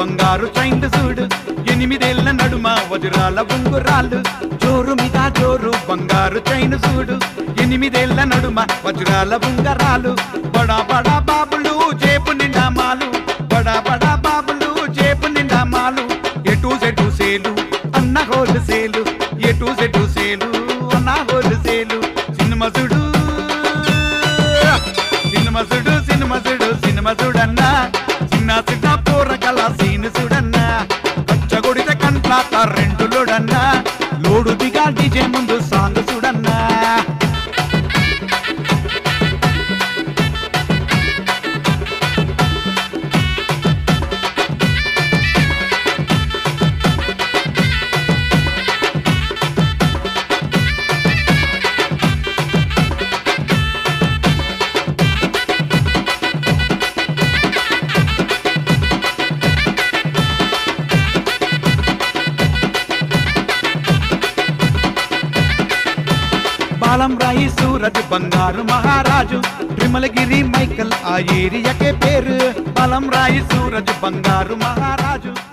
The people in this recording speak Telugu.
బంగారు చైండు చూడు ఎనిమిదేళ్ల నడుమ వజ్రాల ఉంగురాలు జోరు మీద జోరు బంగారు చైను చూడు ఎనిమిదేళ్ల నడుమ వజ్రాల ఉంగరాలు బడా బడా బాబులు చేపు నిండా మాలు బడా బడా బాబులు చేపు నిండా మాలు ఎటు సెటు సేలు అన్న హోలు సేలు ఎటు సెటు సేలు అన్న హోలు సేలు సినిమా చూడు సినిమా చూడు సినిమా చూడు సినిమా చూడన్నా చిన్న చిన్న పూరకల సీను చూడన్నా పచ్చగొడితే కంట్ల రెండు లోడన్నా లోడు దిగా డిజే ముందు సాంగ్ చూడన్నా బాలం రాయి సూరజ్ బంగారు మహారాజు విమలగిరి మైకల్ ఆ ఏరియాకే పేరు బాలం రాయి సూరజ్ బంగారు మహారాజు